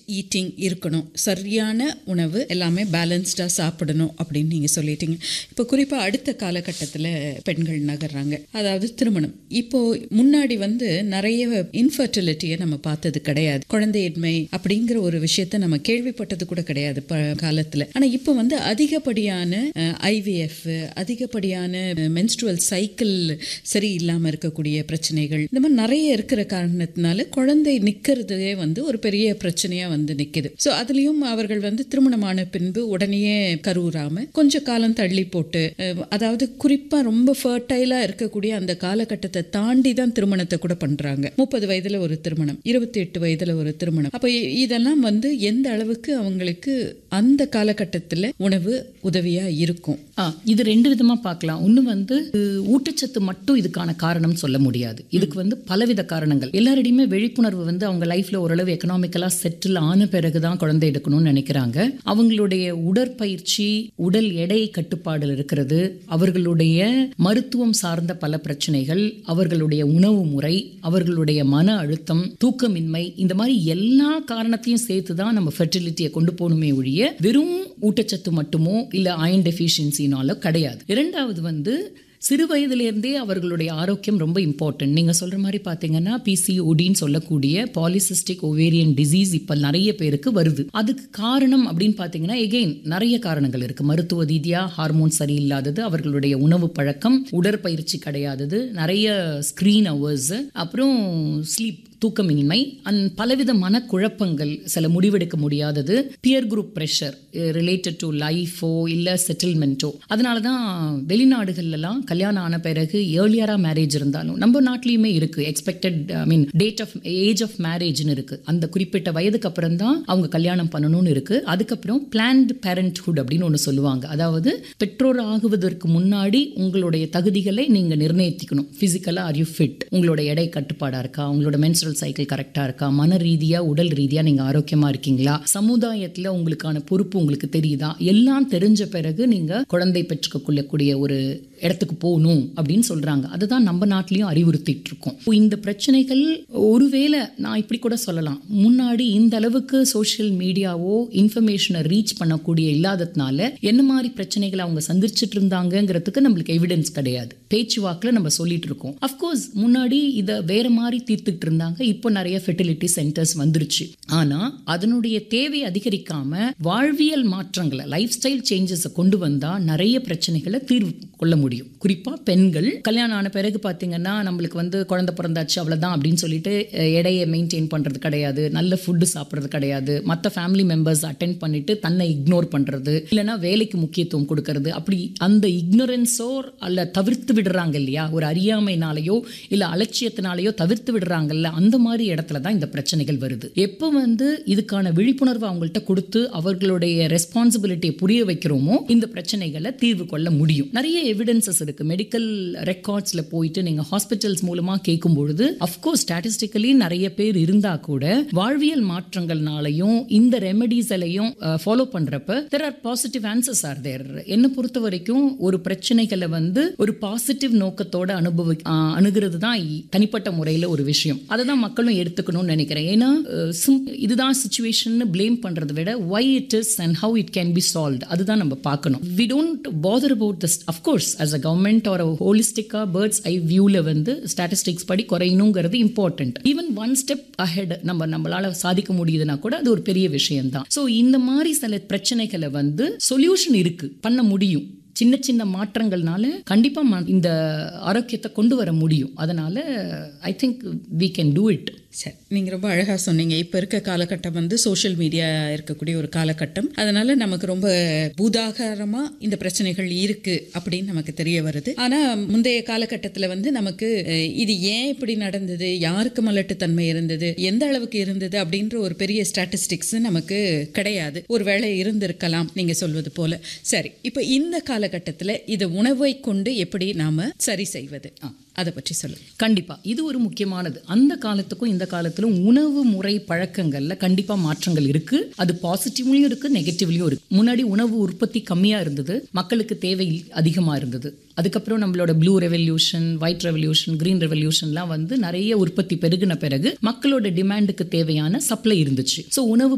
eating இருக்கணும் சரியான உணவு எல்லாமே பேலன்ஸ்டாக சாப்பிடணும் அப்படின்னு நீங்கள் சொல்லிட்டீங்க இப்போ குறிப்பாக அடுத்த காலகட்டத்தில் பெண்கள் நகர்றாங்க அதாவது திருமணம் இப்போ முன்னாடி வந்து நிறைய இன்ஃபர்டிலிட்டியை நம்ம பார்த்தது கிடையாது குழந்தையின்மை அப்படிங்கிற ஒரு விஷயத்த நம்ம கேள்விப்பட்டது கூட கிடையாது ப காலத்தில் ஆனால் இப்போ வந்து அதிகப்படியான ஐவிஎஃப் அதிகப்படியான மென்ஸ்ட்ருவல் சைக்கிள் சரி இல்லாமல் இருக்கக்கூடிய பிரச்சனைகள் இந்த மாதிரி நிறைய இருக்கிற காரணத்தினால குழந்தை நிற்கிறதே வந்து ஒரு பெரிய பிரச்சனையாக வந்து நிற்குது ஸோ அதுலேயும் அவர்கள் வந்து திருமணமான பின்பு உடனேயே கருவுறாம கொஞ்சம் காலம் தள்ளி போட்டு அஹ், அதாவது குறிப்பாக ரொம்ப ஃபர்டைலாக இருக்கக்கூடிய அந்த காலகட்டத்தை தாண்டி தான் திருமணத்தை கூட பண்ணுறாங்க முப்பது வயதில் ஒரு திருமணம் இருபத்தி எட்டு வயதில் ஒரு திருமணம் அப்போ இ- இதெல்லாம் வந்து எந்த அளவுக்கு அவங்களுக்கு அந்த காலகட்டத்தில் உணவு உதவியாக இருக்கும் ஆ இது ரெண்டு விதமா பார்க்கலாம் ஒன்று வந்து அஹ், ஊட்டச்சத்து மட்டும் இதுக்கான காரணம் சொல்ல முடியாது இதுக்கு வந்து பலவித காரணங்கள் எல்லாரிடையுமே விழிப்புணர்வு வந்து அவங்க லைஃப்ல ஓரளவு எக்கனாமிக்கலா செட்டில் ஆன பிறகுதான் குழந்தை எடுக்கணும்னு நினைக்கிறாங்க அவங்களுடைய உடற்பயிற்சி உடல் எடை கட்டுப்பாடு இருக்கிறது அவர்களுடைய மருத்துவம் சார்ந்த பல பிரச்சனைகள் அவர்களுடைய உணவு முறை அவர்களுடைய மன அழுத்தம் தூக்கமின்மை இந்த மாதிரி எல்லா காரணத்தையும் சேர்த்து தான் நம்ம ஃபெர்டிலிட்டியை கொண்டு போகணுமே ஒழிய வெறும் ஊட்டச்சத்து மட்டுமோ இல்லை அயன் டெஃபிஷியன்சினாலோ கிடையாது இரண்டாவது வந்து சிறு வயதிலேருந்தே அவர்களுடைய ஆரோக்கியம் ரொம்ப இம்பார்ட்டன்ட் நீங்கள் சொல்கிற மாதிரி பார்த்தீங்கன்னா பிசிஓடின்னு சொல்லக்கூடிய பாலிசிஸ்டிக் ஓவேரியன் டிசீஸ் இப்போ நிறைய பேருக்கு வருது அதுக்கு காரணம் அப்படின்னு பார்த்தீங்கன்னா எகெயின் நிறைய காரணங்கள் இருக்குது மருத்துவ ரீதியாக ஹார்மோன் சரியில்லாதது அவர்களுடைய உணவு பழக்கம் உடற்பயிற்சி கிடையாதது நிறைய ஸ்க்ரீன் ஹவர்ஸ் அப்புறம் ஸ்லீப் தூக்கமின்மை அண்ட் பலவித மனக்குழப்பங்கள் சில முடிவெடுக்க முடியாதது peer group pressure related to லைஃபோ இல்லை செட்டில்மெண்ட்டோ அதனால தான் வெளிநாடுகள்லாம் கல்யாணம் ஆன பிறகு ஏர்லியராக மேரேஜ் இருந்தாலும் நம்ம நாட்டிலையுமே இருக்குது expected I mean date of age of மேரேஜ்னு இருக்குது அந்த குறிப்பிட்ட வயதுக்கு அப்புறம் தான் அவங்க கல்யாணம் பண்ணணும்னு இருக்குது அதுக்கப்புறம் பிளான்டு பேரண்ட்ஹுட் அப்படின்னு ஒன்று சொல்லுவாங்க அதாவது பெற்றோர் ஆகுவதற்கு முன்னாடி உங்களுடைய தகுதிகளை நீங்கள் நிர்ணயிக்கணும் ஃபிசிக்கலாக ஆர் யூ ஃபிட் உங்களோட எடை கட்டுப்பாடாக இருக்கா உங்களோட மென்சுரல் சைக்கிள் கரெக்டாக இருக்கா மன ரீதியாக உடல் ரீதியாக நீங்கள் ஆரோக்கியமாக இருக்கீங்களா சமுதாயத்தில் உங்களுக்கான பொறுப்பு உங்களுக்கு தெரியுதா எல்லாம் தெரிஞ்ச பிறகு நீங்கள் குழந்தை பெற்றுக்கொள்ளக்கூடிய ஒரு இடத்துக்கு போகணும் அப்படின்னு சொல்கிறாங்க அதுதான் நம்ம நாட்டிலையும் அறிவுறுத்திட்டு இருக்கோம் இப்போ இந்த பிரச்சனைகள் ஒருவேளை நான் இப்படி கூட சொல்லலாம் முன்னாடி இந்த அளவுக்கு சோஷியல் மீடியாவோ இன்ஃபர்மேஷனை ரீச் பண்ணக்கூடிய இல்லாததுனால என்ன மாதிரி பிரச்சனைகளை அவங்க சந்திச்சுட்டு இருந்தாங்கங்கிறதுக்கு நம்மளுக்கு எவிடன்ஸ் கிடையாது பேச்சுவாக்கில் நம்ம சொல்லிட்டு இருக்கோம் அஃப்கோர்ஸ் முன்னாடி இதை வேற மாதிரி தீர்த்துக்கிட்டு இருந்தாங்க இப்போ நிறைய ஃபெர்டிலிட்டி சென்டர்ஸ் வந்துருச்சு ஆனா அதனுடைய தேவை அதிகரிக்காம வாழ்வியல் மாற்றங்களை லைஃப் ஸ்டைல் சேஞ்சஸை கொண்டு வந்தா நிறைய பிரச்சனைகளை தீர்வு கொள்ள முடியும் குறிப்பா பெண்கள் கல்யாணம் ஆன பிறகு பாத்தீங்கன்னா நம்மளுக்கு வந்து குழந்தை பிறந்தாச்சு அவ்வளவுதான் அப்படின்னு சொல்லிட்டு அஹ், எடையை மெயின்டைன் பண்றது கிடையாது நல்ல ஃபுட்டு சாப்பிட்றது கிடையாது மற்ற ஃபேமிலி மெம்பர்ஸ் அட்டென்ட் பண்ணிட்டு தன்னை இக்னோர் பண்றது இல்லைன்னா வேலைக்கு முக்கியத்துவம் கொடுக்கறது அப்படி அந்த இக்னோரன்ஸோ அல்ல தவிர்த்து விடுறாங்க இல்லையா ஒரு அறியாமைனாலேயோ இல்ல அலட்சியத்தினாலேயோ தவிர்த்து விடுறாங்கல்ல அந்த மாதிரி இடத்துல தான் இந்த பிரச்சனைகள் வருது எப்போ வந்து இதுக்கான விழிப்புணர்வு அவங்கள்ட்ட கொடுத்து அவர்களுடைய ரெஸ்பான்சிபிலிட்டியை புரிய வைக்கிறோமோ இந்த பிரச்சனைகளை தீர்வு கொள்ள முடியும் நிறைய எவிடன்சஸ் இருக்கு மெடிக்கல் ரெக்கார்ட்ஸ்ல போயிட்டு நீங்க ஹாஸ்பிட்டல்ஸ் மூலமா கேட்கும் பொழுது அஃப்கோர்ஸ் ஸ்டாட்டிஸ்டிக்கலி நிறைய பேர் இருந்தா கூட வாழ்வியல் மாற்றங்கள்னாலையும் இந்த ரெமெடிஸையும் ஃபாலோ பண்றப்ப there are positive answers are there என்னை பொறுத்த வரைக்கும் ஒரு பிரச்சனைகளை வந்து ஒரு பாசிட்டிவ் நோக்கத்தோட அனுபவி ஆஹ் அணுகிறது தான் இ- தனிப்பட்ட முறையில் ஒரு விஷயம் அதை தான் மக்களும் எடுத்துக்கணும்னு நினைக்கிறேன் ஏன்னா அஹ், sim- இதுதான் சுச்சுவேஷன் ப்ளேம் பண்றதை விட why it is and how it can be solve அதுதான் நம்ம பார்க்கணும் we don't bother about this of course as a government ஒரு ஹோலிஸ்டிக்கா பேர்ட்ஸ் ஐ வியூவில் வந்து ஸ்டாட்டிஸ்டிக்ஸ் படி குறையணுங்கிறது important even one step ahead நம்ம நம்மளால சாதிக்க முடியுதுன்னா கூட அது ஒரு பெரிய விஷயம் தான் ஸோ இந்த மாதிரி சில பிரச்சனைகளை வந்து சொல்யூஷன் இருக்கு பண்ண முடியும் சின்ன சின்ன மாற்றங்கள்னால கண்டிப்பா ம- இந்த ஆரோக்கியத்தை கொண்டு வர முடியும் அதனால I think we can do it சரி நீங்கள் ரொம்ப அழகாக சொன்னீங்க இப்போ இருக்க காலகட்டம் வந்து சோஷியல் மீடியா இருக்கக்கூடிய ஒரு காலகட்டம் அதனால நமக்கு ரொம்ப பூதாகாரமாக இந்த பிரச்சனைகள் இருக்கு அப்படின்னு நமக்கு தெரிய வருது ஆனால் முந்தைய காலகட்டத்தில் வந்து நமக்கு அஹ், இது ஏன் இப்படி நடந்தது யாருக்கு மலட்டுத்தன்மை இருந்தது எந்த அளவுக்கு இருந்தது அப்படின்ற ஒரு பெரிய ஸ்டாட்டிஸ்டிக்ஸ் நமக்கு கிடையாது ஒருவேளை இருந்திருக்கலாம் நீங்கள் சொல்வது போல சரி இப்போ இந்த காலகட்டத்தில் இதை உணவை கொண்டு எப்படி நாம சரி செய்வது அதை பற்றி சொல்லுங்க கண்டிப்பா இது ஒரு முக்கியமானது அந்த காலத்துக்கும் இந்த காலத்திலும் உணவு முறை பழக்கங்கள்ல கண்டிப்பா மாற்றங்கள் இருக்கு அது பாசிட்டிவ்லயும் இருக்கு நெகட்டிவ்லயும் இருக்கு முன்னாடி உணவு உற்பத்தி கம்மியா இருந்தது மக்களுக்கு தேவை அதிகமா இருந்தது அதுக்கப்புறம் நம்மளோட blue revolution white revolution green ரெவல்யூஷன்லாம் வந்து நிறைய உற்பத்தி பெருகின பிறகு மக்களோட டிமாண்டுக்கு தேவையான சப்ளை இருந்துச்சு ஸோ உணவு